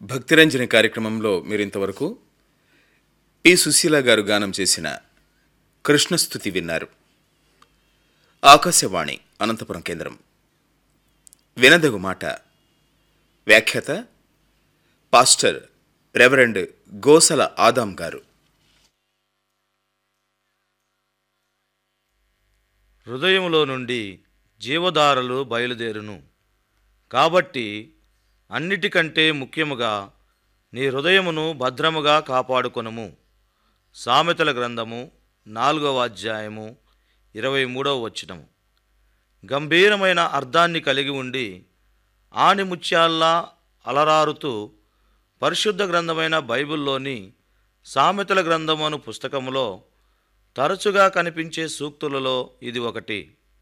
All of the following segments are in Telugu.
భక్తిరంజని కార్యక్రమంలో మీరింతవరకు పి సుశీల గారు గానం చేసిన కృష్ణస్థుతి విన్నారు ఆకాశవాణి అనంతపురం కేంద్రం వినదగు మాట వ్యాఖ్యాత పాస్టర్ రెవరెండ్ గోసల ఆదాం గారు హృదయములో నుండి జీవధారలు బయలుదేరును కాబట్టి అన్నిటికంటే ముఖ్యముగా నీ హృదయమును భద్రముగా కాపాడుకొనుము సామెతల గ్రంథము నాలుగవ అధ్యాయము ఇరవై మూడవ వచనము గంభీరమైన అర్థాన్ని కలిగి ఉండి ఆణిముత్యాల్లా అలరారుతూ పరిశుద్ధ గ్రంథమైన బైబిల్లోని సామెతల గ్రంథము అను పుస్తకములో తరచుగా కనిపించే సూక్తులలో ఇది ఒకటి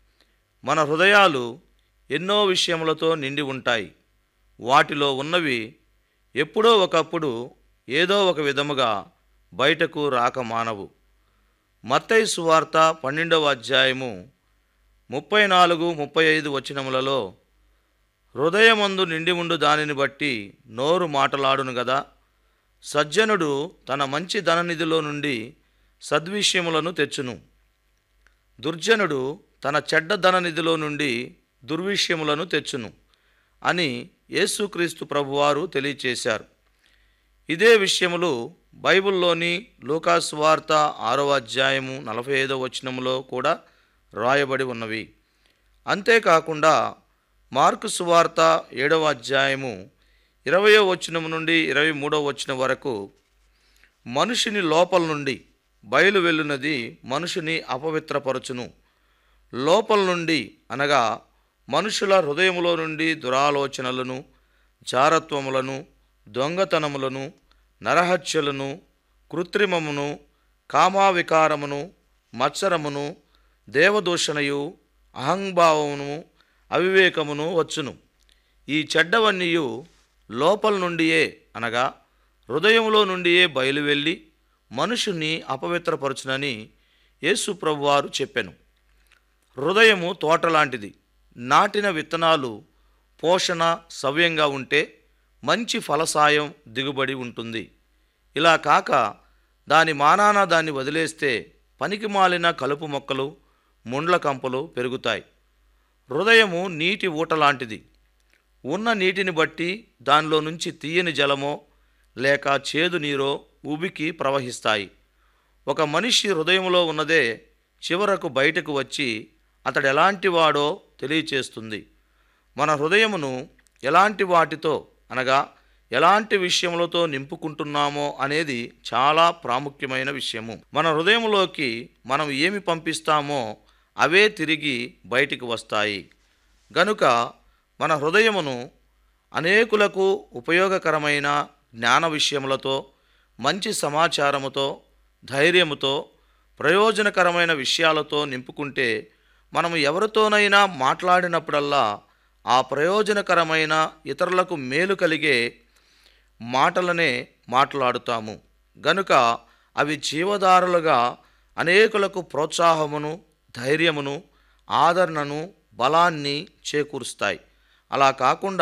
మన హృదయాలు ఎన్నో విషయములతో నిండి ఉంటాయి వాటిలో ఉన్నవి ఎప్పుడో ఒకప్పుడు ఏదో ఒక విధముగా బయటకు రాక మానవు మత్తయి సువార్త పన్నెండవ అధ్యాయము ముప్పై నాలుగు ముప్పై ఐదు వచనములలో హృదయమందు నిండి ఉండు దానిని బట్టి నోరు మాటలాడును గదా సజ్జనుడు తన మంచి ధననిధిలో నుండి సద్విషయములను తెచ్చును దుర్జనుడు తన చెడ్డ ధననిధిలో నుండి దుర్విషయములను తెచ్చును అని యేసుక్రీస్తు ప్రభువారు తెలియచేశారు ఇదే విషయములు బైబిల్లోని లూకాసు వార్త ఆరో అధ్యాయము నలభై ఐదో వచనములో కూడా రాయబడి ఉన్నవి అంతేకాకుండా మార్కు సువార్త ఏడవ అధ్యాయము ఇరవయో వచనం నుండి ఇరవై మూడవ వచనం వరకు మనుషుని లోపల నుండి బయలు వెళ్ళునది మనుషుని అపవిత్రపరచును లోపల నుండి అనగా మనుషుల హృదయములో నుండి దురాలోచనలను జారత్వములను దొంగతనములను నరహత్యలను కృత్రిమమును కామావికారమును మత్సరమును దేవదూషణయు అహంభావమును అవివేకమును వచ్చును ఈ చెడ్డవన్నీయు లోపల నుండియే అనగా హృదయంలో నుండియే బయలువెళ్ళి మనుషుని అపవిత్రపరచునని యేసు ప్రభువారు చెప్పెను హృదయము తోట లాంటిది నాటిన విత్తనాలు పోషణ సవ్యంగా ఉంటే మంచి ఫలసాయం దిగుబడి ఉంటుంది ఇలా కాక దాని మానాన దాన్ని వదిలేస్తే పనికి మాలిన కలుపు మొక్కలు ముండ్ల కంపలు పెరుగుతాయి హృదయము నీటి ఊట లాంటిది ఉన్న నీటిని బట్టి దానిలో నుంచి తీయని జలమో లేక చేదు నీరో ఉబికి ప్రవహిస్తాయి ఒక మనిషి హృదయంలో ఉన్నదే చివరకు బయటకు వచ్చి అతడు ఎలాంటి వాడో తెలియచేస్తుంది మన హృదయమును ఎలాంటి వాటితో అనగా ఎలాంటి విషయములతో నింపుకుంటున్నామో అనేది చాలా ప్రాముఖ్యమైన విషయము మన హృదయంలోకి మనం ఏమి పంపిస్తామో అవే తిరిగి బయటికి వస్తాయి గనుక మన హృదయమును అనేకులకు ఉపయోగకరమైన జ్ఞాన విషయములతో మంచి సమాచారముతో ధైర్యముతో ప్రయోజనకరమైన విషయాలతో నింపుకుంటే మనము ఎవరితోనైనా మాట్లాడినప్పుడల్లా ఆ ప్రయోజనకరమైన ఇతరులకు మేలు కలిగే మాటలనే మాట్లాడుతాము గనుక అవి జీవదారులుగా అనేకులకు ప్రోత్సాహమును ధైర్యమును ఆదరణను బలాన్ని చేకూరుస్తాయి అలా కాకుండా